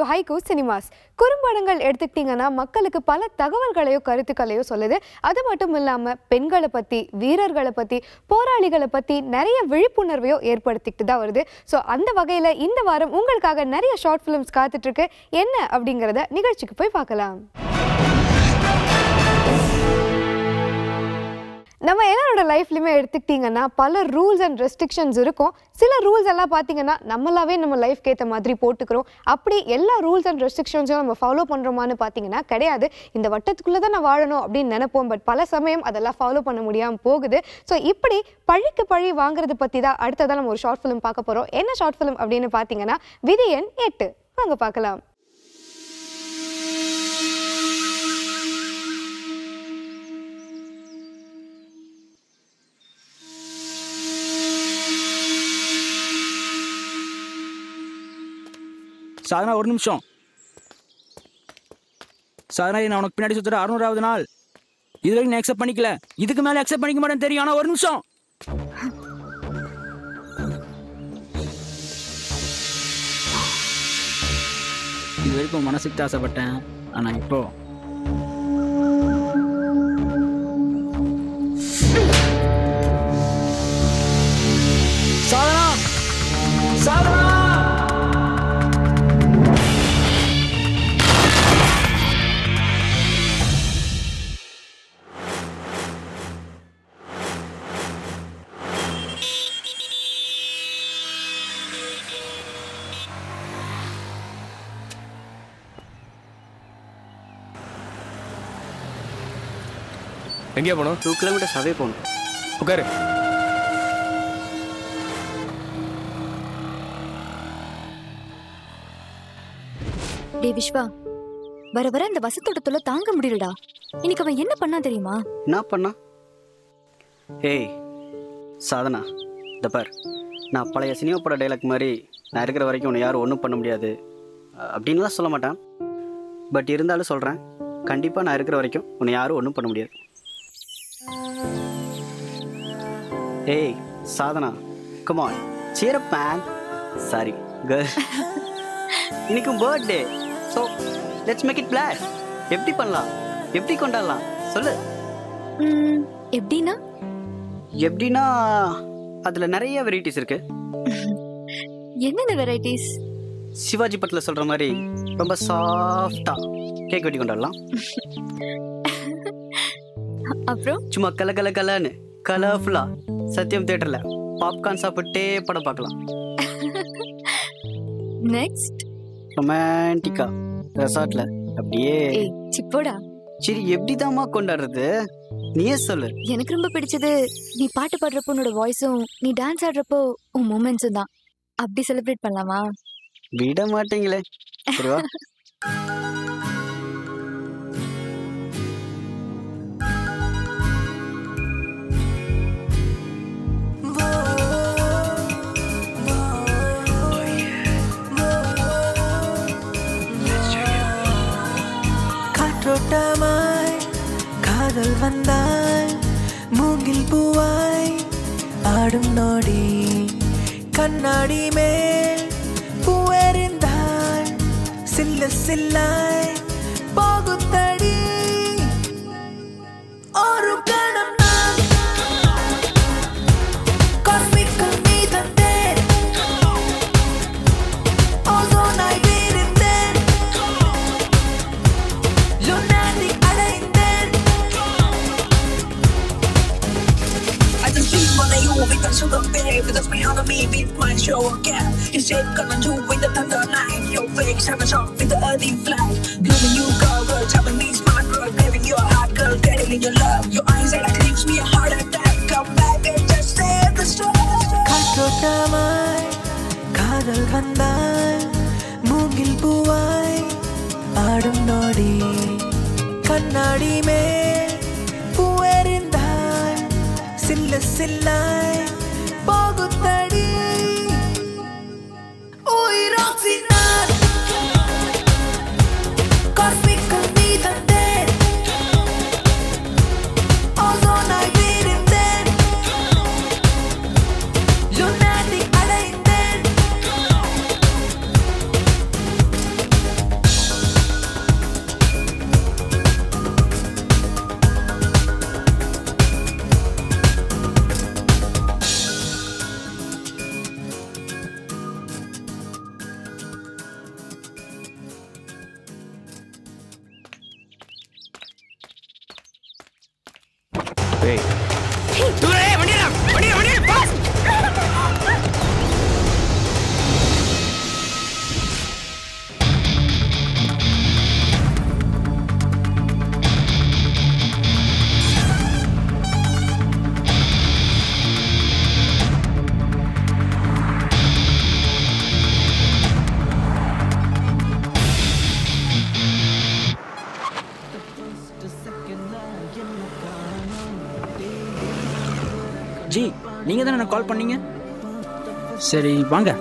ஹைகோ cinemas குறும்படங்கள் எடுத்துக்கிட்டிங்கன்னா மக்களுக்கு பல தகவல்களையோ கருத்துக்களையோ சொல்லுது அது மட்டும் இல்லாமல் பெண்களை பற்றி வீரர்களை பற்றி போராளிகளை பற்றி நிறைய விழிப்புணர்வையோ ஏற்படுத்திக்கிட்டு தான் வருது ஸோ அந்த வகையில் இந்த வாரம் உங்களுக்காக நிறைய ஷார்ட் ஃபிலிம்ஸ் காத்துட்ருக்கு என்ன அப்படிங்கிறத நிகழ்ச்சிக்கு போய் பார்க்கலாம் நம்ம எல்லாரோட லைஃப்லையுமே எடுத்துக்கிட்டிங்கன்னா பல ரூல்ஸ் அண்ட் ரெஸ்ட்ரிக்ஷன்ஸ் இருக்கும் சில ரூல்ஸ் எல்லாம் பார்த்தீங்கன்னா நம்மளாவே நம்ம லைஃப்க்கு ஏற்ற மாதிரி போட்டுக்கிறோம் அப்படி எல்லா ரூல்ஸ் அண்ட் ரெஸ்ட்ரிக்ஷன்ஸையும் நம்ம ஃபாலோ பண்ணுறோமான்னு பார்த்தீங்கன்னா கிடையாது இந்த வட்டத்துக்குள்ளே தான் நான் வாழணும் அப்படின்னு நினைப்போம் பட் பல சமயம் அதெல்லாம் ஃபாலோ பண்ண முடியாமல் போகுது ஸோ இப்படி பழிக்கு பழி வாங்குறது பற்றி தான் அடுத்ததான் நம்ம ஒரு ஷார்ட் ஃபிலிம் பார்க்க போகிறோம் என்ன ஷார்ட் ஃபிலிம் அப்படின்னு பார்த்தீங்கன்னா விதி எண் எட்டு வாங்க பார்க்கலாம் சாதனா ஒரு நிமிஷம் சாதனா நான் உனக்கு பின்னாடி சுத்துற அறுநூறாவது நாள் இது வரைக்கும் நான் அக்செப்ட் பண்ணிக்கல இதுக்கு மேலே அக்செப்ட் பண்ணிக்க மாட்டேன்னு தெரியும் ஆனா ஒரு நிமிஷம் இது வரைக்கும் மனசுக்கு ஆசைப்பட்டேன் ஆனா இப்போ சாதனா சாதனா எங்கேயா போகணும் டூ கிலோமீட்டர்ஸ் அவே போகணும் உட்காரு டே விஸ்வா வர வர அந்த வசத்தோட தொல்லை தாங்க முடியலடா இன்னைக்கு அவன் என்ன பண்ணா தெரியுமா என்ன பண்ணா ஏய் சாதனா இந்த பார் நான் பழைய சினிமா பட டைலாக் மாதிரி நான் இருக்கிற வரைக்கும் உன்னை யாரும் ஒன்றும் பண்ண முடியாது அஹ் அப்படின்லாம் சொல்ல மாட்டேன் பட் இருந்தாலும் சொல்கிறேன் கண்டிப்பாக நான் இருக்கிற வரைக்கும் உன்னை யாரும் ஒன்றும் பண்ண முடியாது ஏய் Sadhana come on cheer up man sorry girl இன்னைக்கும் birthday so let's make it black எப்படி பண்ணலாம் எப்படி கொண்டாடலாம் சொல்லு ம், எப்படின்னா எப்படின்னா அதில் நிறைய வெரைட்டிஸ் இருக்கு என்னென்ன வெரைட்டிஸ் சிவாஜி படத்தில் சொல்கிற மாதிரி ரொம்ப சாஃப்டாக கேக் வெட்டி கொண்டாடலாம் அப்புறம் சும்மா கல கல கலன்னு கலர்ஃபுல்லாக சத்யம் தேட்டரில் பாப்கார்ன் சாப்பிட்டே படம் பார்க்கலாம் நெக்ஸ்ட் ரொமான்டிக்காக ரெசார்ட்டில் அப்படியே ஏய் சிப்போடா சரி எப்படிதாம்மா கொண்டாடுறது நீயே சொல்லு எனக்கு ரொம்ப பிடிச்சது நீ பாட்டு பாடுறப்போ உன்னோட வாய்ஸும் நீ டான்ஸ் ஆடுறப்போ உன் மூமெண்ட்ஸும் தான் அப்படி செலிப்ரேட் பண்ணலாமா விட மாட்டீங்களே சரிவா காற்றோட்டமாய் காதல் வந்தால் மூங்கில் பூவாய் ஆடும் நோடி கண்ணாடி மேல் பூவெறிந்தால் சில்ல சில்லாய் போகுத்தடி ஒரு கணம் நான் காஸ்மிக்கல் நீ தந்தேன் ஓசோனாய் விரிந்தேன் Lunatic அலைந்தேன் I just keep on you with the sugar babe That's behind me with my show again Instead gonna do with the thunder night Your face have a shot with the early flight Loving you girl, girl, telling me smart girl Giving you a heart girl, getting in your love Your eyes are like gives me a heart attack Come back and just save the stress காற்றோட்டமாய் காதல் வந்தால் மூங்கில் பூவாய் ஆடும் நோடி கண்ணாடி மேல் பூவெறிந்தால் சில்ல சில்லாய் போகுத்தடி உயிரோக்சினான் காஸ்மிக்கல் நீ தந்தேன் ஓசோனாய் விரிந்தேன் Lunatic அலைந்தேன் ஏய் தூரே வண்டியா வண்டியா வண்டியா பாஸ் ஜி நீங்க தானே எனக்கு கால் பண்ணீங்க சரி வாங்க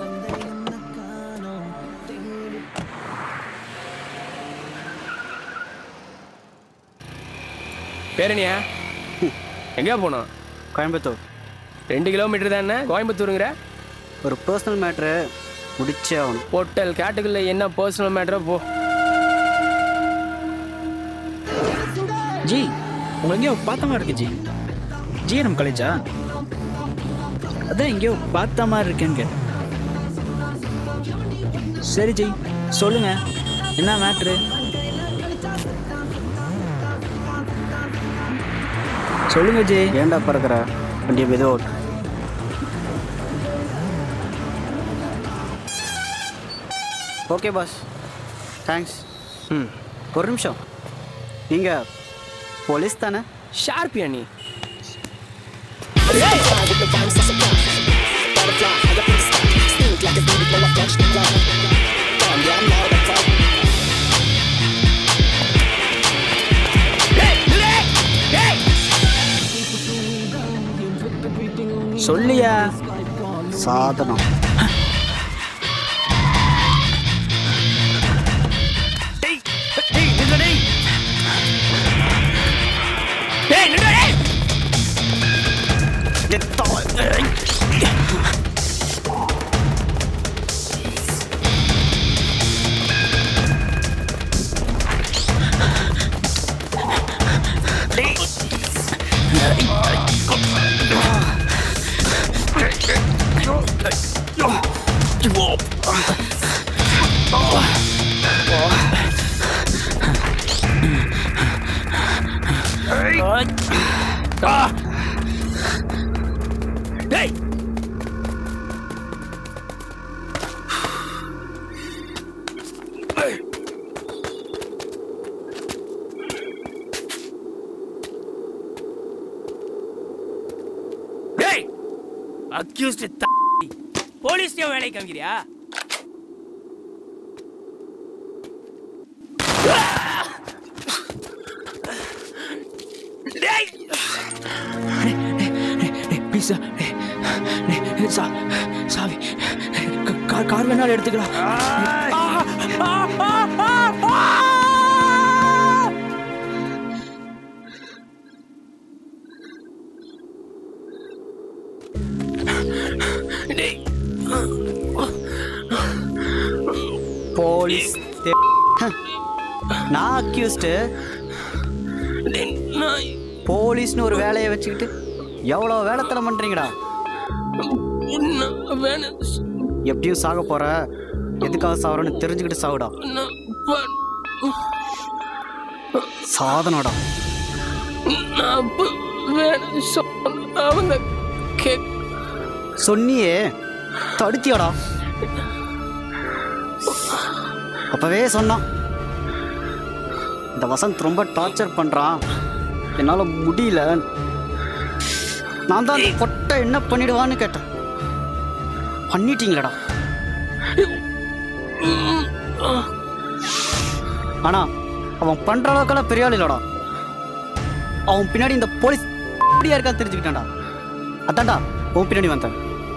பேரணியா எங்கேயா போனோம் கோயம்புத்தூர் ரெண்டு கிலோமீட்டர் தானே கோயம்புத்தூருங்கிற ஒரு பர்சனல் மேட்ரு முடிச்சே ஆகணும் ஹோட்டல் கேட்டுக்குள்ள என்ன பர்சனல் மேட்டரோ போ ஜி உங்களை எங்கேயோ பார்த்த மாதிரி இருக்கு ஜி ஜிஎன்எம் காலேஜா அதான் எங்கேயோ பார்த்த மாதிரி இருக்கேன்னு கேட்டேன் சரி ஜி சொல்லுங்க என்ன மேட்ரு சொல்லுங்க ஜி ஏன்டா பறக்கிற வண்டியை மெதுவாக ஓட்டு ஓகே பாஸ் தேங்க்ஸ் ம் ஒரு நிமிஷம் நீங்கள் போலீஸ் தானே ஷார்ப்பியா நீ சொல்லியா சாதனம் டேய் டேய் நில்லுடா டேய் டேய் நில்லுடா டேய் டேய் டேய் அக்யூஸ்ட் போலீஸ்லயே வேலை காமிக்கிறியா டேய் ப்ளீஸ் சார் சாவி கார் கார் வேணாலும் எடுத்துக்கலாம் டேய் போலீஸ் நான் அக்யூஸ்டு டேய் நான் போலீஸ்னு ஒரு வேலையை வச்சுக்கிட்டு எவ்வளோ வேலைத்தனம் பண்ணுறீங்கடா உன்னை வேணும் எப்படியும் சாக போற எதுக்காக சாவறன்னு தெரிஞ்சுக்கிட்டு சாவுடா நான் ப- சாதனடா நான் அப்ப வேணும் சொன்ன அவங்க கேக் சொன்னியே தடுத்தியாடா அப்பவே சொன்னான் இந்த வசந்த் ரொம்ப டார்ச்சர் பண்றான் என்னால முடியல நான் தான் அந்த பொட்டை என்ன பண்ணிடுவான்னு கேட்டேன் பண்ணிட்டீங்களடா ஆனா அவன் பண்ற அளவுக்கெல்லாம் பெரிய ஆள் இல்லடா அவன் பின்னாடி இந்த போலீஸ் எப்படியா இருக்கான்னு தெரிஞ்சுக்கிட்டான்டா அதான்டா உன் பின்னாடி வந்தேன்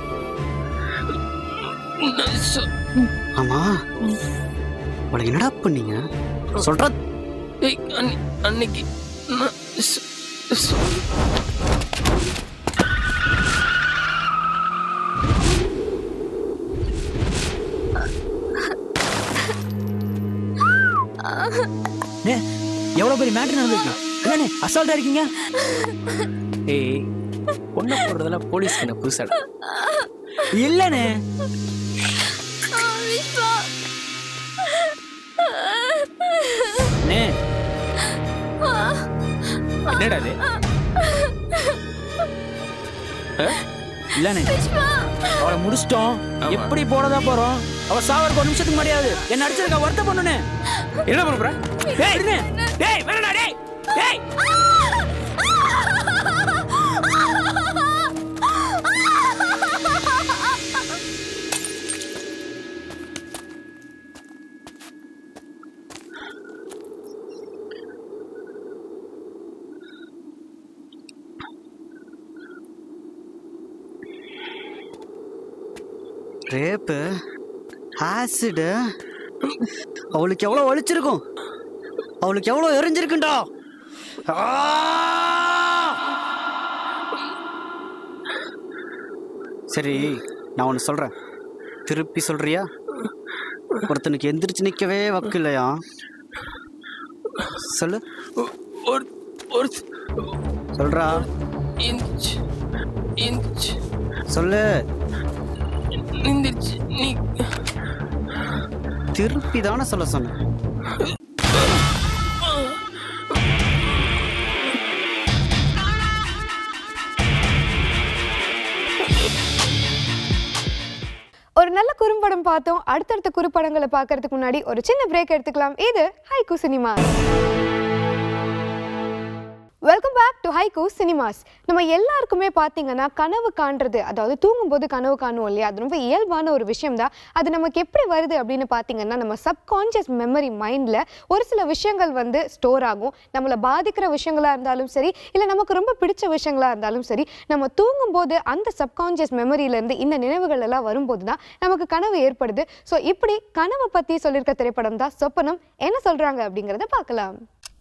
நான் சொ- ஆமா அவளை என்னடா பண்ணீங்க சொல்ற ஏய், அன்னி- அன்னைக்கு நான் சொ- சொ- நே எவ்வளோ பெரிய மேட்ரு நடந்திருக்கு என்னண்ணே அசால்ட்டாக இருக்கீங்க ஏய் பொண்ணை போடுறதெல்லாம் போலீஸ் என்ன புதுசாடா இல்லைண்ணே அண்ணே என்னடா இது இல்லண்ணே அவளை முடிச்சிட்டோம் எப்படி போடதா போறோம் அவ சாவருக்கு ஒரு நிமிஷத்துக்கு முடியாது என்ன அடிச்சிருக்கா வருத்த பண்ணுனே என்ன பண்ண போற டேய் இருங்க டேய் வேணடா டேய் டேய் ரேப்பு ஆசிடு அவளுக்கு எவ்வளோ வலிச்சிருக்கும் அவளுக்கு எவ்வளோ எரிஞ்சிருக்குண்டா ஆ! சரி நான் ஒன்று சொல்கிறேன் திருப்பி சொல்றியா ஒருத்தனுக்கு எந்திரிச்சு நிற்கவே வக்கு இல்லையா சொல்லு ஒரு ஒரு சொல்றா இன்ச் இன்ச் சொல்லு நிந்திருச்சு நீ திருப்பி தானே சொல்ல சொன்னேன் ஒரு நல்ல குறும்படம் பார்த்தோம் அடுத்தடுத்த குறும்படங்களை பார்க்கறதுக்கு முன்னாடி ஒரு சின்ன பிரேக் எடுத்துக்கலாம் இது Haiku cinema welcome back to ஹைகோ cinemas நம்ம எல்லாருக்குமே பார்த்தீங்கன்னா கனவு காண்றது அதாவது தூங்கும்போது கனவு காணுவோம் இல்லையா அது ரொம்ப இயல்பான ஒரு விஷயம் தான் அது நமக்கு எப்படி வருது அப்படின்னு பார்த்தீங்கன்னா நம்ம சப்கான்ஷியஸ் மெமரி மைண்டில் ஒரு சில விஷயங்கள் வந்து ஸ்டோர் ஆகும் நம்மளை பாதிக்கிற விஷயங்களாக இருந்தாலும் சரி இல்லை நமக்கு ரொம்ப பிடிச்ச விஷயங்களாக இருந்தாலும் சரி நம்ம தூங்கும்போது அந்த சப்கான்ஷியஸ் மெமரியிலேருந்து இந்த நினைவுகள் எல்லாம் வரும்போது தான் நமக்கு கனவு ஏற்படுது ஸோ இப்படி கனவை பற்றி சொல்லியிருக்க திரைப்படம் தான் சொப்பனம் என்ன சொல்கிறாங்க அப்படிங்கிறத பார்க்கலாம்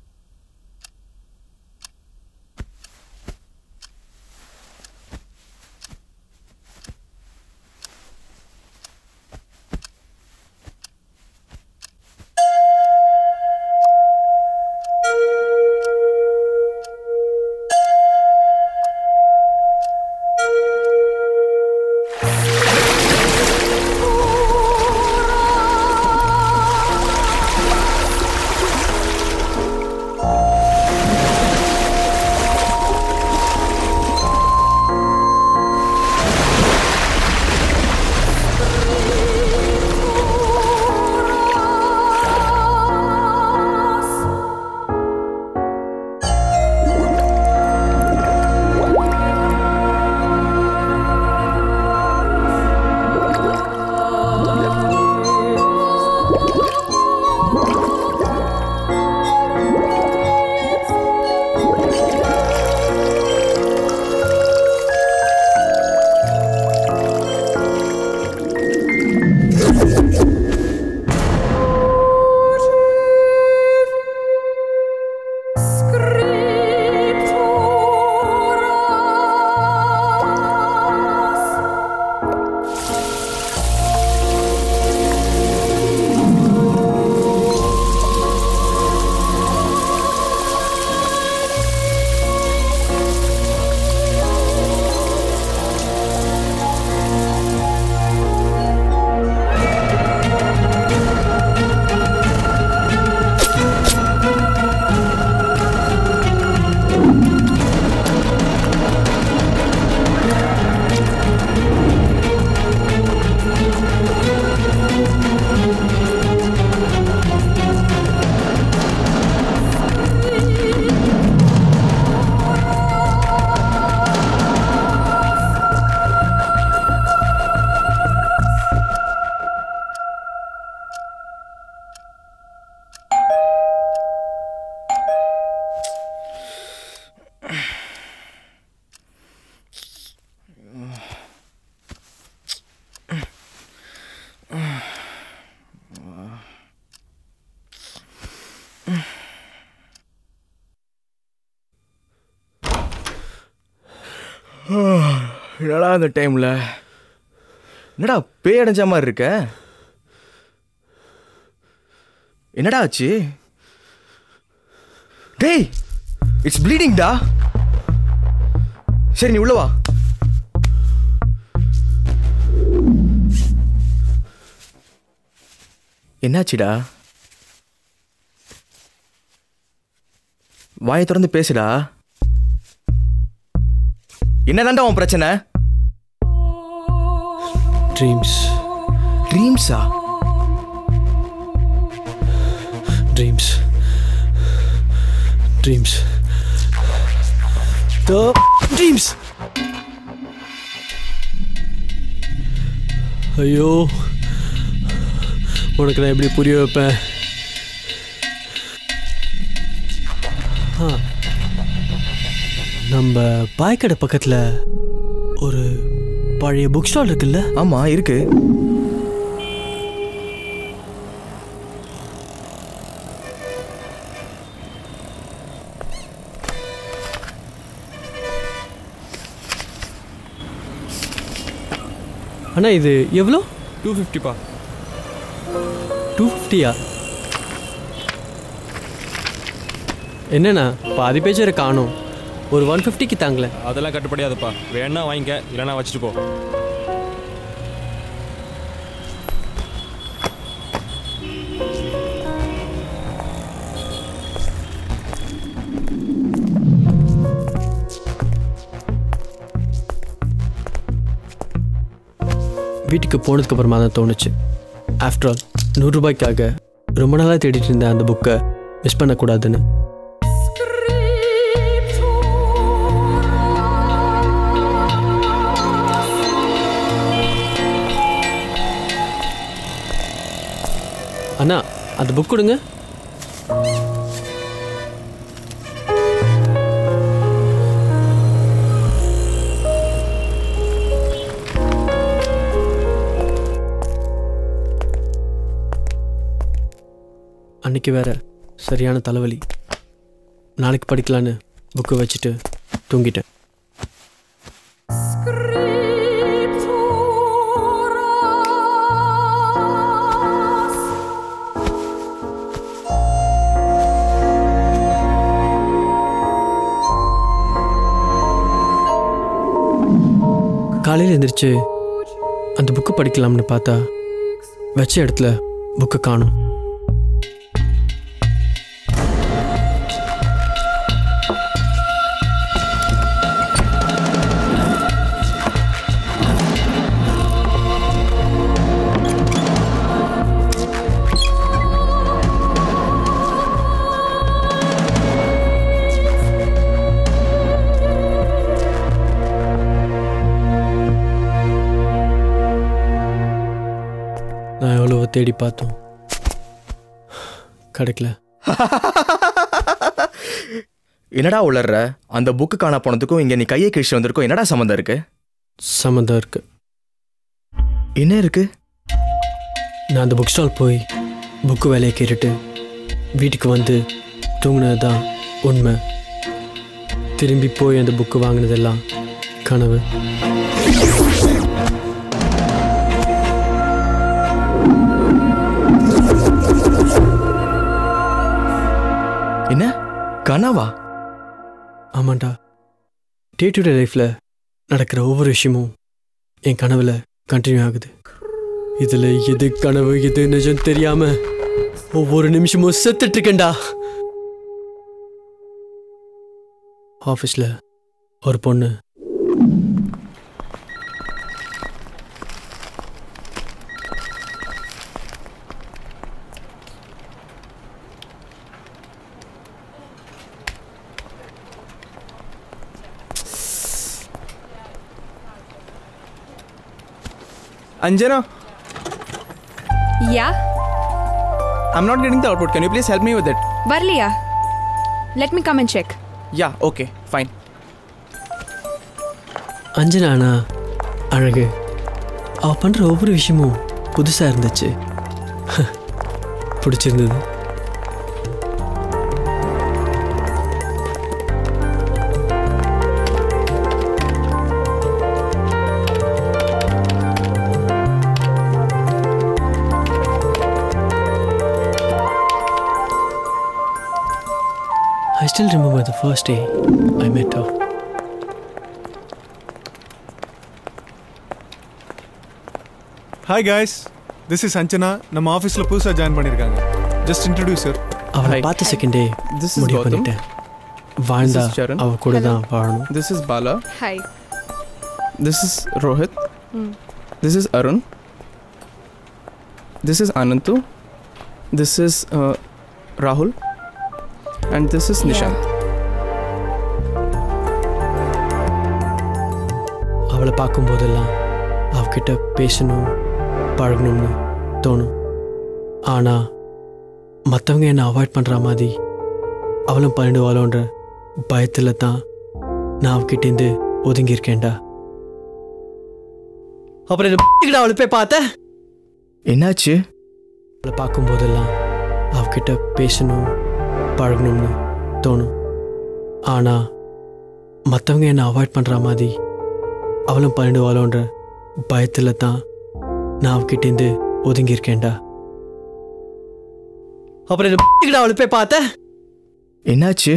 என்னடா அந்த டைமில் என்னடா பேய் அடைஞ்ச மாதிரி இருக்க என்னடா ஆச்சு டேய் இட்ஸ் ப்ளீடிங் டா சரி நீ உள்ள வா என்னாச்சுடா வாயை திறந்து பேசுடா என்னதான்டா உன் பிரச்சனை ட்ரீம்ஸ் ட்ரீம்ஸா ட்ரீம்ஸ் ட்ரீம்ஸ் ட்ரீம்ஸ் ஐயோ உனக்கு நான் எப்படி புரிய வைப்பேன் ஆ நம்ம பாய்க்கடை பக்கத்தில் ஒரு பழைய புக் ஸ்டால் இருக்குல்ல ஆமா இருக்கு அண்ணா இது எவ்வளோ டூ ஃபிஃப்டிப்பா டூ ஃபிஃப்டியா என்னண்ணா பாதி பேஜரை காணும் ஒரு ஒன் ஃபிஃப்டிக்கு தாங்களேன் அதெல்லாம் கட்டுப்படியாதுப்பா வேணா வாங்கிக்க இல்லைன்னா வச்சுட்டு போ வீட்டுக்கு போனதுக்கு அப்புறமா தான் தோணுச்சு ஆஃப்டர் ஆல் நூறுரூபாய்க்காக ரொம்ப நாளாக தேடிட்டு இருந்த அந்த புக்கை மிஸ் பண்ணக்கூடாதுன்னு அண்ணா அந்த புக் கொடுங்க அன்னைக்கு வேற சரியான தலைவலி நாளைக்கு படிக்கலான்னு புக்கை வச்சுட்டு தூங்கிட்டேன் காலையில் எந்திரிச்சு அந்த புக்கு படிக்கலாம்னு பார்த்தா வச்ச இடத்துல புக்கை காணும் நான் எவ்வளவோ தேடி பார்த்தோம் கிடைக்கல என்னடா உளர்ற அந்த புக்கு காணா போனதுக்கும் இங்க நீ கையை கிழிச்சு வந்திருக்கும் என்னடா சம்மந்தம் இருக்கு சம்மந்தம் இருக்கு என்ன இருக்கு நான் அந்த புக் ஸ்டால் போய் புக்கு வேலையை கேட்டுட்டு வீட்டுக்கு வந்து தூங்கினது தான் உண்மை திரும்பி போய் அந்த புக்கு வாங்கினதெல்லாம் கனவு என்ன கனவா ஆமாண்டா டே டு டே லைஃப்பில் நடக்கிற ஒவ்வொரு விஷயமும் என் கனவில் கண்டினியூ ஆகுது இதில் எது கனவு எது நிஜம் தெரியாம ஒவ்வொரு நிமிஷமும் செத்துட்டு இருக்கேன்டா ஆஃபீஸில் ஒரு பொண்ணு Anjana, Yeah, I'm not getting the output. Can you please help me with it? வரலையா Let me come and check. Yeah, okay, fine. அஞ்சனானா அழகு அவ பண்ணுற ஒவ்வொரு விஷயமும் புதுசாக இருந்துச்சு பிடிச்சிருந்தது I still remember the first day I met her. Hi guys this is Anjana நம்ம ஆஃபீஸில் புதுசாக ஜாயின் பண்ணியிருக்காங்க ஜஸ்ட் இன்ட்ரடியூஸ் சார் அவளை பார்த்த செகண்டே This is முடிவு Gautam. பண்ணிட்டேன் வாழ்ந்தா This is Charan. அவ கூட தான் வாழணும் This is Bala. Hi. this is Rohit. Hmm. This is Arun. This is Anantu. This is uh, Rahul. And this is Nishant. அவளை பார்க்கும்போதெல்லாம் அவகிட்ட பேசணும் பழகணும்னு தோணும் ஆனால் மற்றவங்க என்னை அவாய்ட் பண்ணுற மாதிரி அவளும் பண்ணிடுவாளோன்ற பயத்தில் தான் நான் அவகிட்டேருந்து ஒதுங்கியிருக்கேன்டா அப்புறம் என்ன அவளை போய் பார்த்தேன் என்னாச்சு அவளை பார்க்கும்போதெல்லாம் அவகிட்ட பேசணும் பழகணும்னு தோணும் ஆனால் மற்றவங்க என்னை அவாய்ட் பண்ணுற மாதிரி அவளும் பண்ணிடுவாளோன்ற பயத்தில் தான் நான் அவகிட்டேருந்து ஒதுங்கியிருக்கேன்டா அப்புறம் என்ன அவளை போய் பார்த்தேன் என்னாச்சு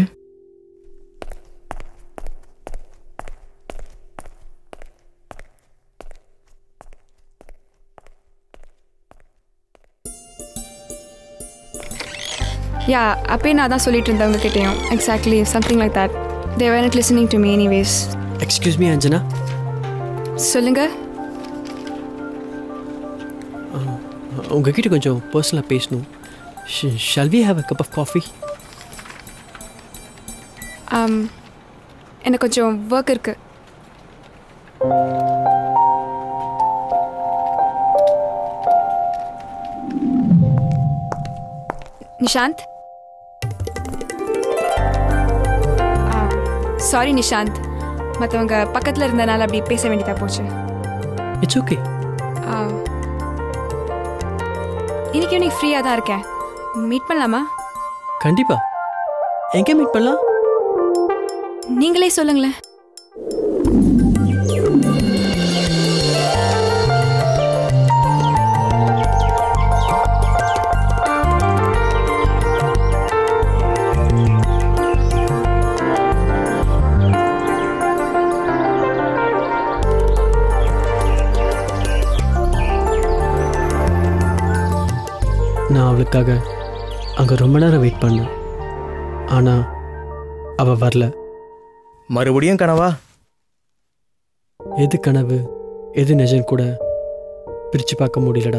யா அப்பயே நான் தான் சொல்லிட்டு இருந்தேன் உங்ககிட்டயும் exactly something like that they were not listening to me anyways excuse me Anjana சொல்லுங்க உங்ககிட்ட கொஞ்சம் பர்சனலாக பேசணும் shall we have a cup of coffee um, எனக்கு கொஞ்சம் ஒர்க் இருக்கு நிஷாந்த் சாரி நிஷாந்த் மற்றவங்க பக்கத்தில் இருந்தனால அப்படி பேச வேண்டியதாக போச்சு இட்ஸ் ஓகே ஆ. இன்னைக்கு ஈவினிங் ஃப்ரீயாக தான் இருக்கேன் மீட் பண்ணலாமா கண்டிப்பா எங்கே மீட் பண்ணலாம் நீங்களே சொல்லுங்களேன் நான் அவளுக்காக அங்கே ரொம்ப நேரம் வெயிட் பண்ணேன் ஆனால் அவள் வரல மறுபடியும் கனவா எது கனவு எது நிஜம் கூட பிரித்து பார்க்க முடியலடா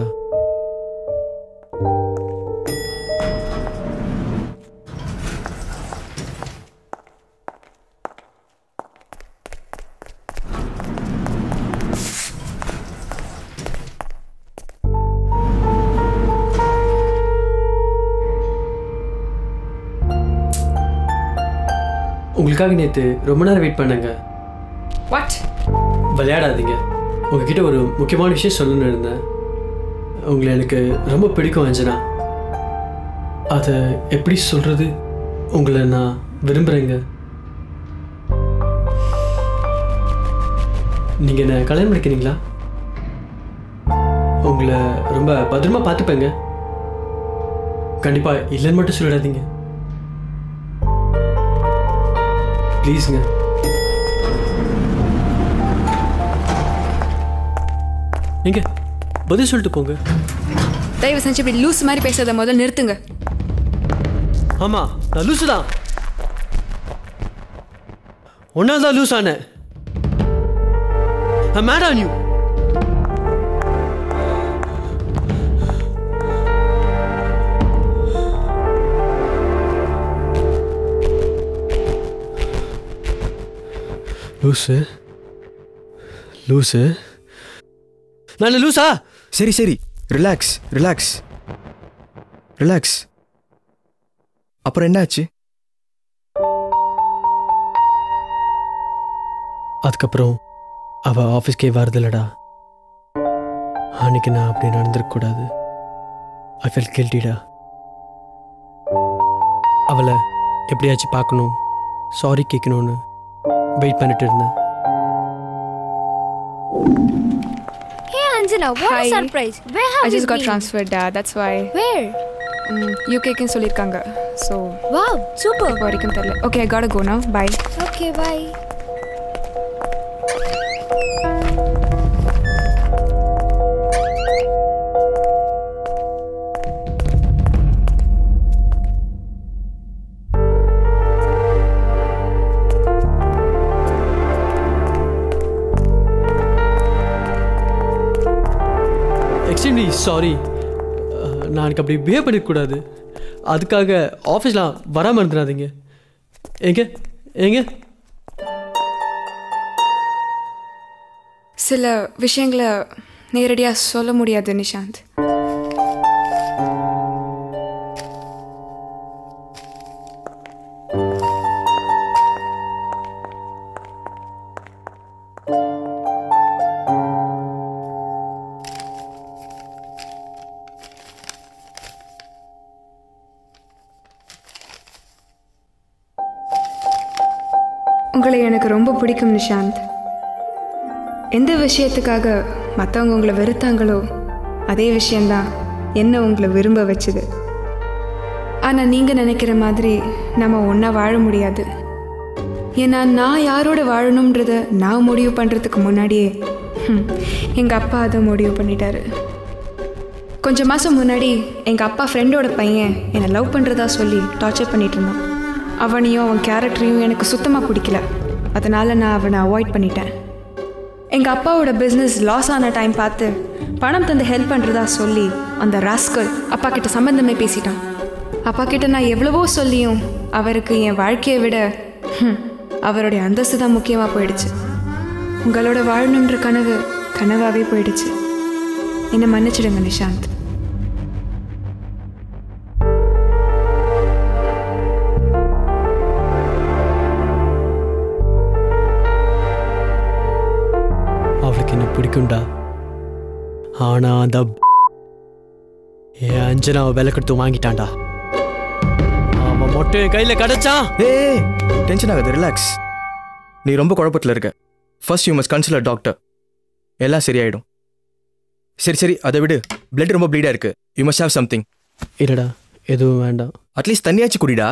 உங்களுக்காக நேற்று ரொம்ப நேரம் வெயிட் பண்ணேங்க வாட் விளையாடாதீங்க உங்ககிட்ட ஒரு முக்கியமான விஷயம் சொல்லணும்னு இருந்தேன் உங்களை எனக்கு ரொம்ப பிடிக்கும் அஞ்சனா அதை எப்படி சொல்கிறது உங்களை நான் விரும்புகிறேங்க நீங்கள் என்ன கல்யாணம் பண்ணிக்கிறீங்களா உங்களை ரொம்ப பத்திரமா பார்த்துப்பேங்க கண்டிப்பாக இல்லைன்னு மட்டும் சொல்லிடாதீங்க ப்ளீஸுங்க நீங்க பதில் சொல்லிட்டு போங்க தயவு செஞ்சு இப்படி லூஸ் மாதிரி பேசுறத முதல்ல நிறுத்துங்க ஆமா நான் லூசு தான் ஒன்னா தான் லூஸ் ஆனேன் mad on you loose loose நான் லூசா சரி சரி ரிலாக்ஸ் ரிலாக்ஸ் ரிலாக்ஸ் அப்புறம் என்னாச்சு அதுக்கப்புறம் அவ ஆஃபீஸ்க்கே வரதில்லடா அன்னைக்கு நான் அப்படி நடந்திருக்க கூடாது ஐ ஃபெல் கில்ட்டிடா அவளை எப்படியாச்சும் பார்க்கணும் சாரி கேட்கணும்னு வெயிட் பண்ணிட்டு இருந்தேன் Hey Anjana, what Hi. a surprise. Where have I just you got been? transferred, uh, that's why. Where? யூகேக்குன்னு சொல்லியிருக்காங்க ஸோ Wow, super. இப்போ வரைக்கும் தெரியல okay I got go now bye Okay, bye. Extremely sorry நான் எனக்கு அப்படி behave பண்ணிக்கூடாது அதுக்காக ஆஃபீஸ்லாம் வராமல் இருந்துடாதீங்க எங்க எங்க சில விஷயங்களை நேரடியாக சொல்ல முடியாது நிஷாந்த் உங்களை எனக்கு ரொம்ப பிடிக்கும் நிஷாந்த் எந்த விஷயத்துக்காக மற்றவங்க உங்களை வெறுத்தாங்களோ அதே விஷயந்தான் என்ன உங்களை விரும்ப வச்சுது ஆனால் நீங்கள் நினைக்கிற மாதிரி நம்ம ஒன்றா வாழ முடியாது ஏன்னா நான் யாரோட வாழணுன்றத நான் முடிவு பண்ணுறதுக்கு முன்னாடியே எங்கள் அப்பா அதை முடிவு பண்ணிட்டாரு கொஞ்சம் மாதம் முன்னாடி எங்கள் அப்பா ஃப்ரெண்டோட பையன் என்னை லவ் பண்ணுறதா சொல்லி டார்ச்சர் பண்ணிட்டு இருந்தான் அவனையும் அவன் கேரக்டரையும் எனக்கு சுத்தமாக பிடிக்கல அதனால் நான் அவனை அவாய்ட் பண்ணிட்டேன் எங்கள் அப்பாவோட பிஸ்னஸ் லாஸ் ஆன டைம் பார்த்து பணம் தந்து ஹெல்ப் பண்ணுறதா சொல்லி அந்த ராஸ்கல் அப்பா கிட்ட சம்மந்தமே பேசிட்டான் அப்பா கிட்ட நான் எவ்வளவோ சொல்லியும் அவருக்கு என் வாழ்க்கையை விட ஹம், அவருடைய அந்தஸ்து தான் முக்கியமாக போயிடுச்சு உங்களோட வாழணுன்ற கனவு கனவாகவே போயிடுச்சு என்னை மன்னிச்சிடுங்க நிஷாந்த் அவளுக்கு என்ன பிடிக்கும்டா ஆனா அந்த என் அஞ்சனாவை விலை கொடுத்து வாங்கிட்டான்டா அவன் மட்டும் என் கையில கிடைச்சான் ஏய் டென்ஷன் ஆகாது ரிலாக்ஸ் நீ ரொம்ப குழப்பத்தில் இருக்க first you must counsellor doctor எல்லாம் சரியாயிடும் சரி சரி அதை விடு பிளட் ரொம்ப ப்ளீடாக இருக்கு யூ மஸ்ட் ஹேவ் சம்திங் இல்லடா எதுவும் வேண்டாம் அட்லீஸ்ட் தண்ணியாச்சு குடிடா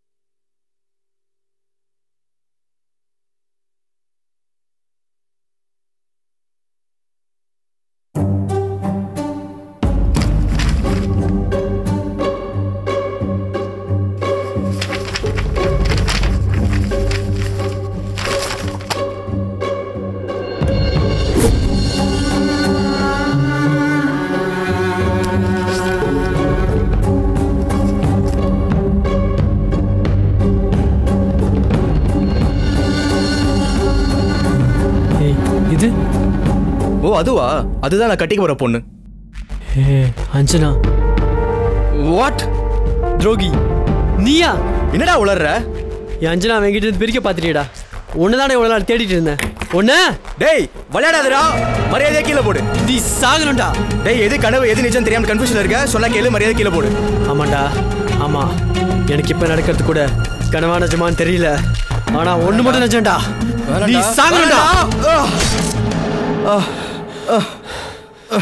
ஏய் இது ஓ அதுவா அதுதான் நான் கட்டிக்க போகிற பொண்ணு ஏ அஞ்சனா வாட் துரோகி நீயா என்னடா உளர்ற என் அஞ்சனா அவன்கிட்ட இருந்து பிரிக்க பார்த்துட்டியடா ஒன்று தானே இவ்வளோ நாள் தேடிட்டு இருந்தேன் ஒன்று டேய் விளையாடாதடா மரியாதையா கீழே போடு நீ சாகணும்டா டேய் எது கனவு எது நிஜம் தெரியாம கன்ஃபியூஷன் இருக்க சொன்னா கேளு மரியாதை கீழே போடு ஆமாண்டா ஆமா எனக்கு இப்ப நடக்கிறது கூட கனவா நிஜமான்னு தெரியல ஆனா ஒண்ணு மட்டும் நிஜம்டா நீ வேணாம்டா. சாகணும்டா வேணாம்டா. ஆ. ஆ.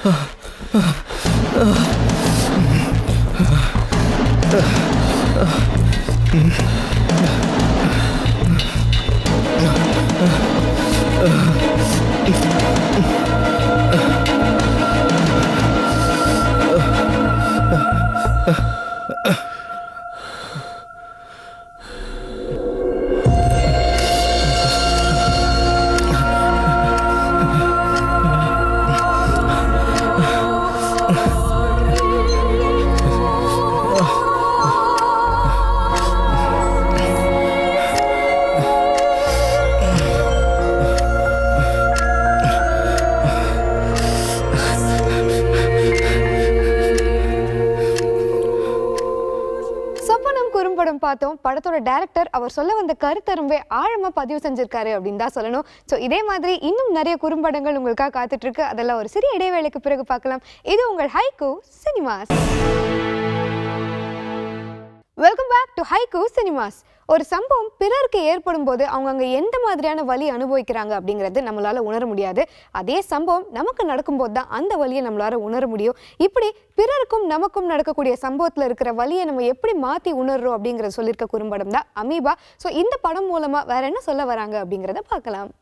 சொப்பனம் குறும்படம் பார்த்தோம் படத்தோட டைரக்டர் அவர் சொல்ல வந்த கருத்தை ரொம்ப ஆழமா பதிவு செஞ்சிருக்காரு அப்படின்னு தான் சொல்லணும் ஸோ இதே மாதிரி இன்னும் நிறைய குறும்படங்கள் உங்களுக்காக காத்துட்டு இருக்கு அதெல்லாம் ஒரு சிறிய இடைவேளைக்கு பிறகு பார்க்கலாம் இது உங்கள் Haiko cinemas welcome back to ஹைகோ cinemas ஒரு சம்பவம் பிறருக்கு ஏற்படும் போது அவங்க அங்கே எந்த மாதிரியான வலி அனுபவிக்கிறாங்க அப்படிங்கிறது நம்மளால உணர முடியாது அதே சம்பவம் நமக்கு நடக்கும்போது தான் அந்த வலியை நம்மளால உணர முடியும் இப்படி பிறருக்கும் நமக்கும் நடக்கக்கூடிய சம்பவத்தில் இருக்கிற வலியை நம்ம எப்படி மாற்றி உணர்றோம் அப்படிங்கிறத சொல்லியிருக்க குறும்படம் தான் அமீபா ஸோ இந்த படம் மூலமாக வேற என்ன சொல்ல வராங்க அப்படிங்கிறத பார்க்கலாம்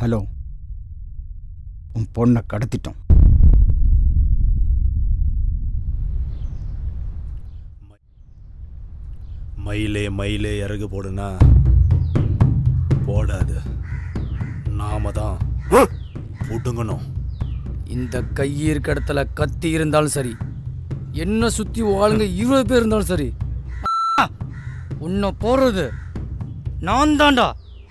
ஹலோ உன் பொண்ணை கடத்திட்டோம் மயிலே மயிலே இறகு போடுனா போடாது நாம தான் புடுங்கணும் இந்த கை இருக்க இடத்துல கத்தி இருந்தாலும் சரி என்ன சுத்தி ஆளுங்க இருபது பேர் இருந்தாலும் சரி உன்னை போறது நான் தான்டா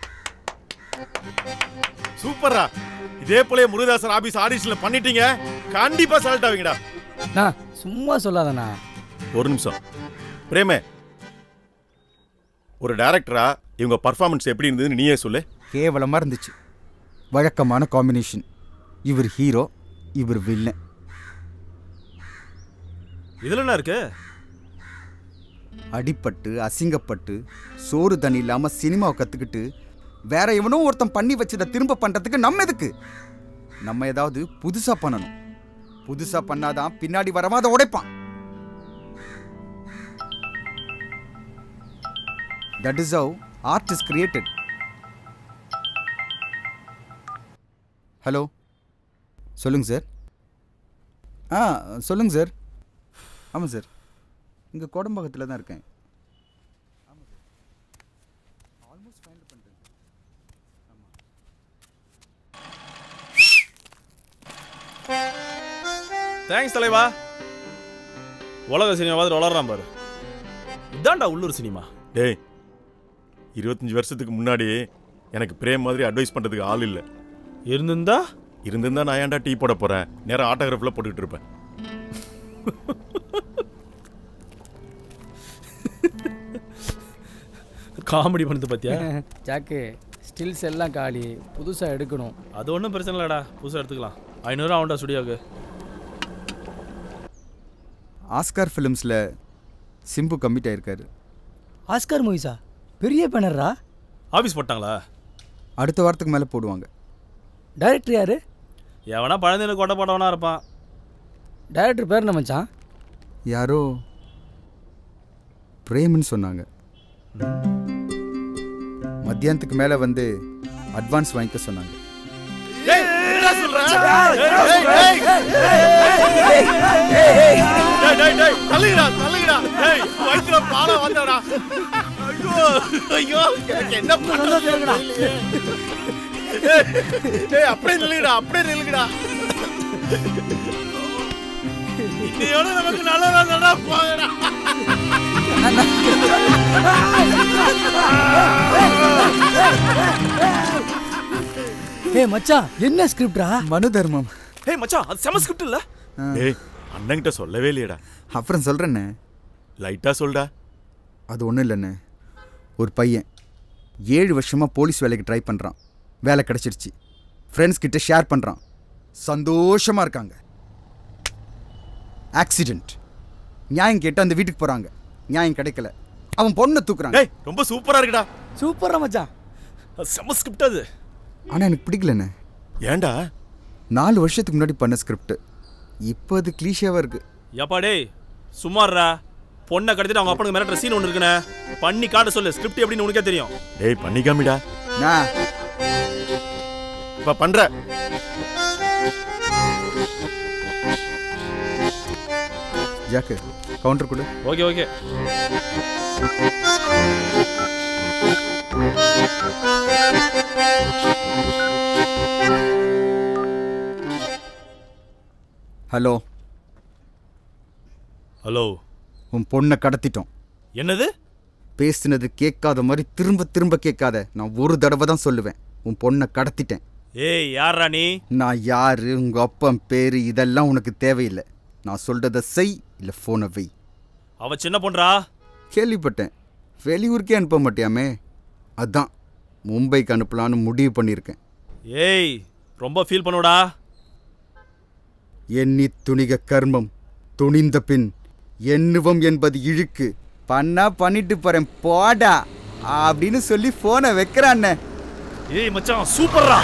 சூப்பரா இதே போல முருகதாசன் ஆபீஸ் ஆடிஷன்ல பண்ணிட்டீங்க கண்டிப்பா செலக்ட் ஆவீங்கடா நான் சும்மா சொல்லாதண்ணா ஒரு நிமிஷம் பிரேமே ஒரு டைரக்டரா இவங்க பர்ஃபார்மன்ஸ் எப்படி இருந்ததுன்னு நீயே சொல்லு கேவலமாக இருந்துச்சு வழக்கமான காம்பினேஷன் இவர் ஹீரோ இவர் வில்லன் இதுல என்ன இருக்கு அடிப்பட்டு அசிங்கப்பட்டு சோறு தண்ணி இல்லாமல் சினிமாவை கற்றுக்கிட்டு வேற எவனோ ஒருத்தன் பண்ணி வச்சதை திரும்ப பண்ணுறதுக்கு நம்ம எதுக்கு நம்ம ஏதாவது புதுசாக பண்ணணும் புதுசாக பண்ணாதான் பின்னாடி வரவன் அதை உடைப்பான் that is how art is created hello சொல்லுங்க சார் ஆ சொல்லுங்க சார் ஆமாம் சார் இங்கே கோடம்பாக்கத்தில் தான் இருக்கேன் தேங்க்ஸ் தலைவா உலக சினிமா பார்த்து வளர்றான் பாரு இதான்டா உள்ளூர் சினிமா டேய் இருபத்தஞ்சு வருஷத்துக்கு முன்னாடி எனக்கு பிரேம் மாதிரி அட்வைஸ் பண்றதுக்கு ஆள் இல்லை இருந்திருந்தா இருந்திருந்தா நான் ஏன்டா டீ போட போறேன் நேரம் ஆட்டோகிராஃபில் போட்டுக்கிட்டு இருப்பேன் காமெடி பண்ணுது பாத்தியா ஜாக்கு ஸ்டில்ஸ் எல்லாம் காலி புதுசாக எடுக்கணும் அது ஒன்றும் பிரச்சனை இல்லைடா புதுசாக எடுத்துக்கலாம் ஐநூறுரூவா ஆகும்டா ஸ்டுடியோக்கு ஆஸ்கார் ஃபிலிம்ஸில் சிம்பு கம்மிட் ஆயிருக்காரு ஆஸ்கார் மூவிஸா பெரிய பேனரா ஆஃபீஸ் போட்டாங்களா அடுத்த வாரத்துக்கு மேலே போடுவாங்க டைரக்டர் யாரு எவனா பழந்தேனு கொட்டை போட்டவனா இருப்பான் டைரக்டர் பேர் என்ன மச்சான் யாரோ பிரேம்னு சொன்னாங்க மத்தியானத்துக்கு மேலே வந்து அட்வான்ஸ் வாங்கிக்க சொன்னாங்க தள்ளுங்கடா தள்ளுங்கடா டேய் வயித்துல பாலம் வந்தடா ஐயோ ஐயோ எனக்கு என்ன பண்ணணும் டேய் அப்படியே நில்லுங்கடா அப்படியே நில்லுங்கடா இன்னையோட நமக்கு நல்லதா நடா போங்கடா ஏய் மச்சான் என்ன ஸ்கிரிப்டா மனு தர்மம் ஏய் மச்சான் அது செம ஸ்கிரிப்ட் இல்ல ஏய் அண்ணன்கிட்ட சொல்லவே இல்லையடா அப்புறம் சொல்கிறேண்ணே லைட்டா சொல்டா அது ஒன்றும் இல்லைண்ணே ஒரு பையன் ஏழு வருஷமாக போலீஸ் வேலைக்கு ட்ரை பண்ணுறான் வேலை கிடச்சிருச்சு ஃப்ரெண்ட்ஸ் கிட்ட ஷேர் பண்ணுறான் சந்தோஷமாக இருக்காங்க ஆக்சிடெண்ட் நியாயம் கேட்டு அந்த வீட்டுக்கு போகிறாங்க நியாயம் கிடைக்கல அவன் பொண்ணை தூக்குறாங்க டேய் ரொம்ப சூப்பரா இருக்குடா சூப்பரா மச்சான் அது செம ஸ்கிரிப்ட் அது ஆனால் எனக்கு பிடிக்கலண்ணே ஏன்டா நாலு வருஷத்துக்கு முன்னாடி பண்ண ஸ்கிரிப்ட் இப்போ அது கிளீஷியாவாக இருக்கு ஏப்பா டேய் சும்மாறா பொண்ணை கடத்திட்டு அவங்க அப்பனுக்கு மிரட்டுற சீன் ஒன்று இருக்குண்ணே பண்ணி காட்ட சொல்லு ஸ்கிரிப்ட் எப்படின்னு உனக்கே தெரியும் டேய் பண்ணிக்காமிடா நான் இப்ப பண்ற ஜாக்கு கவுண்டர் கொடு ஓகே ஓகே ஹலோ ஹலோ உன் பொண்ணை கடத்திட்டோம் என்னது பேசுனது கேட்காத மாதிரி திரும்ப திரும்ப கேட்காத நான் ஒரு தடவை தான் சொல்லுவேன் உன் பொண்ணை கடத்திட்டேன் ஏய் யாரா நீ நான் யாரு உங்க அப்பன் பேரு இதெல்லாம் உனக்கு தேவையில்லை நான் சொல்றத செய் இல்லை ஃபோனை வை அவ சின்ன பொண்ணுடா கேள்விப்பட்டேன் வெளியூருக்கே அனுப்ப மாட்டியாமே அதான் மும்பைக்கு அனுப்பலான்னு முடிவு பண்ணியிருக்கேன் ஏய் ரொம்ப ஃபீல் பண்ணுடா எண்ணி துணிக கர்மம் துணிந்த பின் எண்ணுவம் என்பது இழுக்கு பண்ணா பண்ணிட்டு போறேன் போடா அப்படின்னு சொல்லி போனை வைக்கிறான் ஏய் மச்சான் சூப்பர்ரா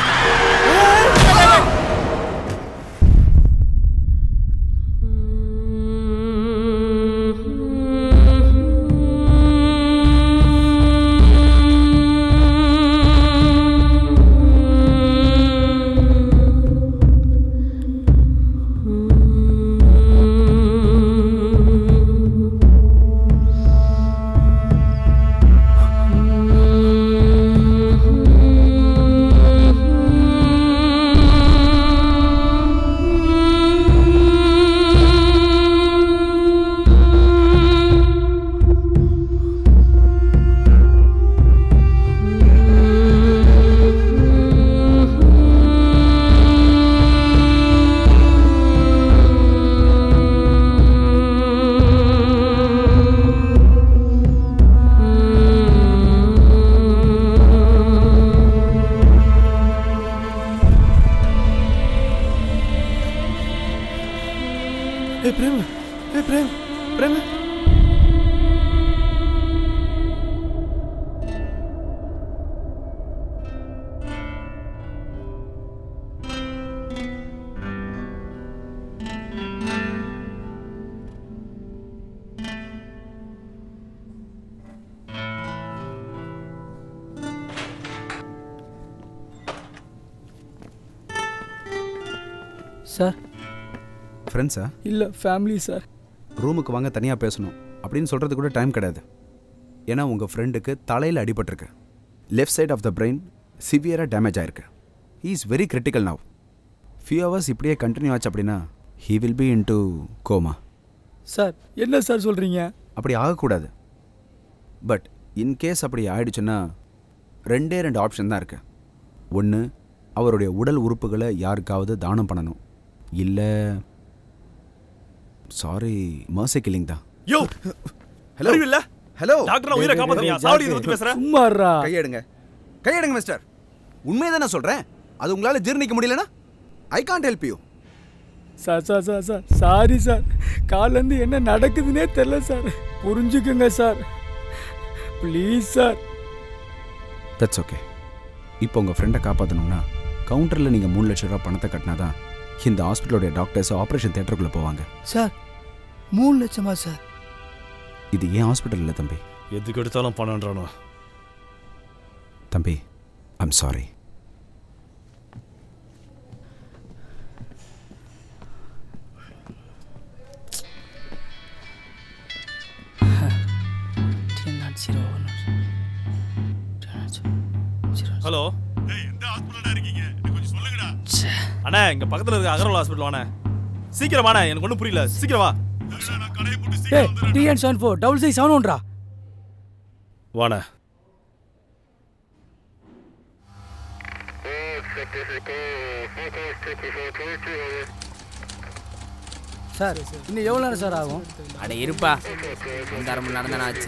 ஏய் பிரேம் ஏய் பிரேம் பிரேம் சார் ஃப்ரெண்ட்ஸா இல்லை ஃபேமிலி சார் ரூமுக்கு வாங்க தனியாக பேசணும் அப்படின்னு சொல்கிறது கூட டைம் கிடையாது ஏன்னா உங்கள் ஃப்ரெண்டுக்கு தலையில் அடிபட்டிருக்கு left side of the brain சிவியராக டேமேஜ் ஆயிருக்கு he is very critical now few hours இப்படியே கண்டினியூ ஆச்சு அப்படின்னா he will be into coma sir என்ன சார் சொல்கிறீங்க அப்படி ஆகக்கூடாது பட் இன்கேஸ் அப்படி ஆயிடுச்சுன்னா ரெண்டே ரெண்டு ஆப்ஷன் தான் இருக்கு ஒன்று அவருடைய உடல் உறுப்புகளை யாருக்காவது தானம் பண்ணணும் இல்லை சாரி மர்சி கில்லிங் தான் யோ ஹலோ இல்ல ஹலோ டாக்டர் உயிரை காப்பாத்துறியா சாவடி இதை பத்தி பேசுற சும்மாறா கையெடுங்க கையெடுங்க மிஸ்டர் உண்மையை தான் நான் சொல்கிறேன் அது உங்களால் ஜீர்ணிக்க முடியலனா I can't help you sir sir sir sir sorry sir காலேருந்து என்ன நடக்குதுன்னே தெரில சார் புரிஞ்சுக்குங்க sir please sir that's okay இப்போ உங்கள் ஃப்ரெண்டை காப்பாற்றணும்னா கவுண்டரில் நீங்கள் மூணு லட்ச ரூபா பணத்தை கட்டினா தான் இந்த ஹாஸ்பிட்டலோடைய டாக்டர்ஸ் ஆப்ரேஷன் தேட்டருக்குள்ளே போவாங்க சார் மூணு லட்சமா சார் இது ஏன் ஹாஸ்பிட்டல் இல்லை தம்பி எதுக்கு எடுத்தாலும் பணம்ன்றானோ தம்பி ஐம் சாரி ஹலோ அண்ணா இங்க பக்கத்துல இருக்க அகர்வால் ஹாஸ்பிட்டல் வாண்ணே சீக்கிரம் வாண்ணே எனக்கு ஒன்றும் புரியல சீக்கிரம் வா ஏய் TN seven four double six seven ஒன்றா வாண்ணே சார் இன்னும் எவ்வளோ நேரம் சார் ஆகும் அட இருப்பா இந்த அரை மணி நேரம் தானே ஆச்சு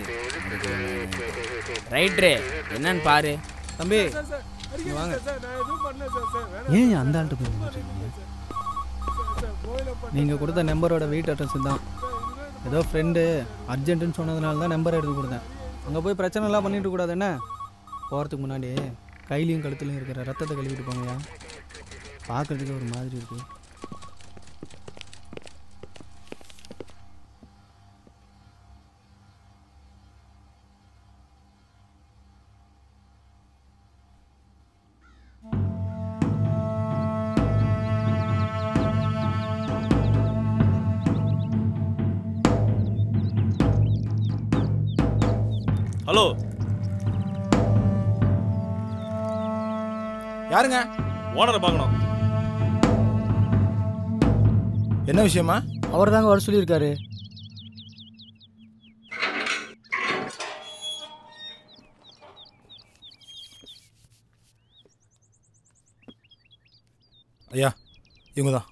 ரைட்ரு என்னன்னு பாரு தம்பி இங்க வாங்க ஏன் அந்த ஆள்கிட்ட போய் மாட்டீங்க நீங்கள் கொடுத்த நம்பரோட வீட்டு அட்ரஸ் தான் ஏதோ ஃப்ரெண்டு அர்ஜென்ட்டுன்னு சொன்னதுனால தான் நம்பர் எடுத்து கொடுத்தேன் அங்கே போய் பிரச்சனைலாம் பண்ணிட்டு கூடாது என்ன போகிறதுக்கு முன்னாடி கையிலையும் கழுத்துலையும் இருக்கிற ரத்தத்தை கழுவிட்டு போங்கயா பார்க்கறதுக்கு ஒரு மாதிரி இருக்கு ஹலோ யாருங்க ஓனரை பார்க்கணும் என்ன விஷயமா அவர் தாங்க வர சொல்லியிருக்காரு ஐயா இவங்க தான்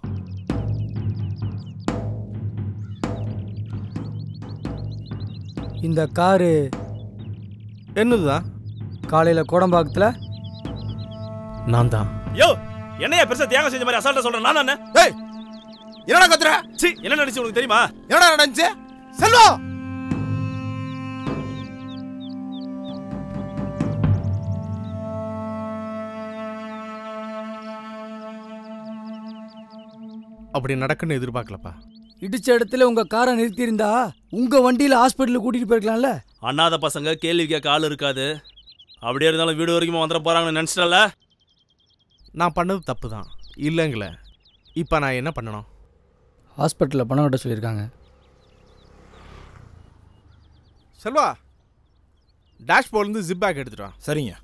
இந்த காரு என்னதுதான் காலையில் கோடம்பாக்கத்தில் நான் தான் யோ என்னையா பெருசா தியாகம் செஞ்ச மாதிரி அசால்ட்டா சொல்றேன் நான் என்ன ஏய் என்னடா கத்துற சி என்ன நடந்துச்சு உனக்கு தெரியுமா என்னடா நடந்துச்சு செல்வம் அப்படி நடக்குன்னு எதிர்பார்க்கலப்பா இடிச்ச இடத்துல உங்க காரை நிறுத்தியிருந்தா உங்க வண்டியில ஹாஸ்பிட்டலுக்கு கூட்டிட்டு போயிருக்கலாம்ல அண்ணாத பசங்க கேள்வி கேட்க ஆள் இருக்காது அப்படியே இருந்தாலும் வீடு வரைக்கும் வந்துட போறாங்கன்னு நினைச்சிட்டல நான் பண்ணது தப்பு தான் இல்லைங்களே இப்போ நான் என்ன பண்ணணும் ஹாஸ்பிட்டலில் பணம் கட்ட சொல்லியிருக்காங்க செல்வா டேஷ்போர்ட்லேருந்து ஜிப் பேக் எடுத்துட்டு வா சரிங்க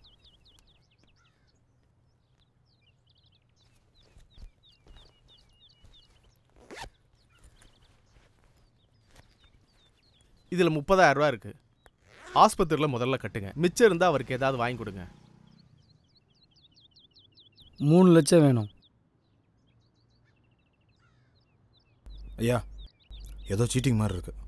இதில் முப்பதாயிரம் ரூபா இருக்கு ஆஸ்பத்திரியில் முதல்ல கட்டுங்க மிச்சம் இருந்தால் அவருக்கு ஏதாவது வாங்கி கொடுங்க மூணு லட்சம் வேணும் ஐயா ஏதோ சீட்டிங் மாதிரி இருக்கு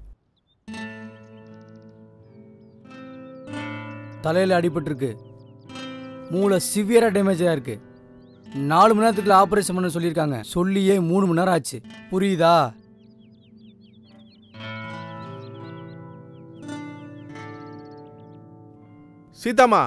தலையில் அடிபட்டிருக்கு மூளை சிவியராக டேமேஜ் ஆயிருக்கு நாலு மணி நேரத்துக்குள்ள ஆப்ரேஷன் பண்ண சொல்லியிருக்காங்க சொல்லியே மூணு மணி நேரம் ஆச்சு புரியுதா సీతమ్మా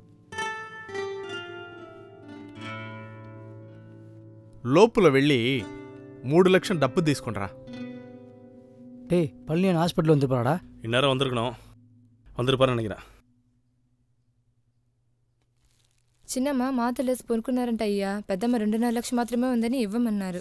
లోపల వెళ్ళి మూడు లక్షలు డబ్బు తీసుకుంటారా டேய் பழனியன் ஹாஸ்பிட்டல் வந்துருப்பாடா இந்நேரம் வந்திருக்கணும் வந்திருப்பாருன்னு நினைக்கிறேன் చిన్నమ్మ మాతలేసి పొనుకున్నారంట అయ్యా పెద్దమ్మ రెండున్నర లక్షలు మాత్రమే ఉందని ఇవ్వమన్నారు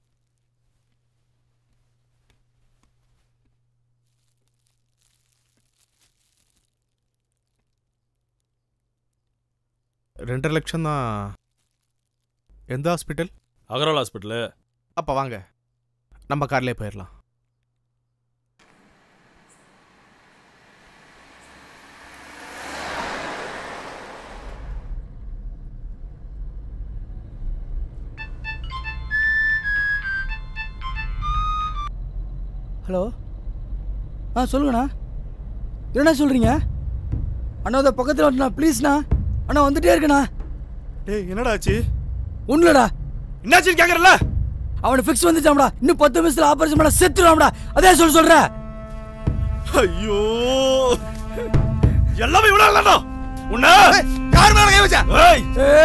ரெண்டரை லட்சம் தான் எந்த ஹாஸ்பிட்டல் அகர்வால் ஹாஸ்பிட்டலு அப்போ வாங்க நம்ம கார்லேயே போயிடலாம் ஹலோ ஆ சொல்லுங்கண்ணா என்னண்ணா சொல்கிறீங்க அண்ணா அதை பக்கத்தில் வந்துண்ணா ப்ளீஸ்ண்ணா அண்ணா வந்துட்டே இருக்கண்ணா டேய் என்னடா ஆச்சு ஒன்றுலடா என்னாச்சுன்னு கேட்குறல அவனை ஃபிக்ஸ் வந்துச்சாம்டா இன்னும் பத்து நிமிஷத்தில் ஆபரேஷன் பண்ண செத்துடுவாம்டா அதே சொல்ல சொல்கிறேன் ஐயோ எல்லாமே இவ்வளோ இல்லடா உன்ன யார் மேல கை வச்ச ஏய்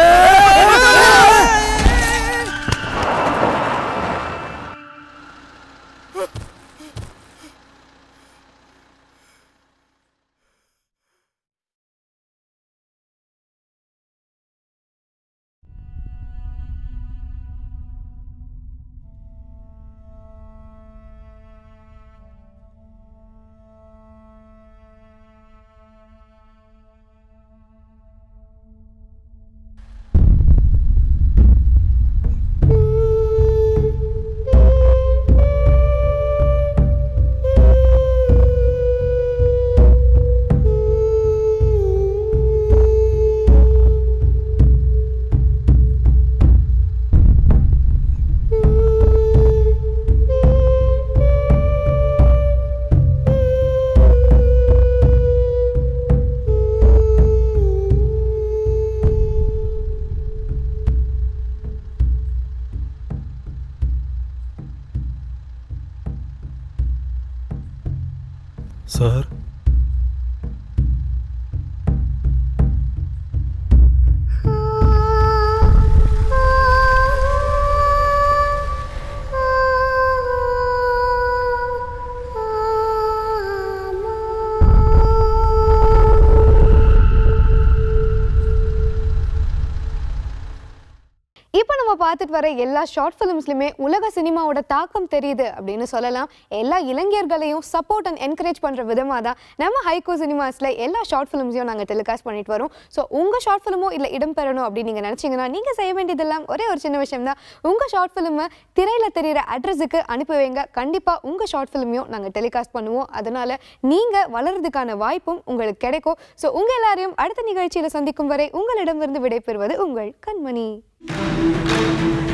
சார் இப்போ நம்ம பார்த்துட்டு வர எல்லா ஷார்ட் ஃபிலிம்ஸ்லையுமே உலக சினிமாவோட தாக்கம் தெரியுது அப்படின்னு சொல்லலாம் எல்லா இளைஞர்களையும் சப்போர்ட் அண்ட் என்கரேஜ் பண்ணுற விதமாக தான் நம்ம ஹைகோ சினிமாஸில் எல்லா ஷார்ட் ஃபிலிம்ஸையும் நாங்கள் டெலிகாஸ்ட் பண்ணிட்டு வரோம் ஸோ உங்கள் ஷார்ட் ஃபிலிமோ இல்லை இடம் பெறணும் அப்படின்னு நீங்கள் நினச்சிங்கன்னா நீங்கள் செய்ய வேண்டியதெல்லாம் ஒரே ஒரு சின்ன விஷயம் தான் உங்கள் ஷார்ட் ஃபிலிமை திரையில் தெரியிற அட்ரஸுக்கு அனுப்பி வைங்க கண்டிப்பாக உங்கள் ஷார்ட் ஃபிலிமையும் நாங்கள் டெலிகாஸ்ட் பண்ணுவோம் அதனால் நீங்கள் வளர்றதுக்கான வாய்ப்பும் உங்களுக்கு கிடைக்கும் ஸோ உங்கள் எல்லாரையும் அடுத்த நிகழ்ச்சியில் சந்திக்கும் வரை உங்களிடமிருந்து விடைபெறுவது உங்கள் கண்மணி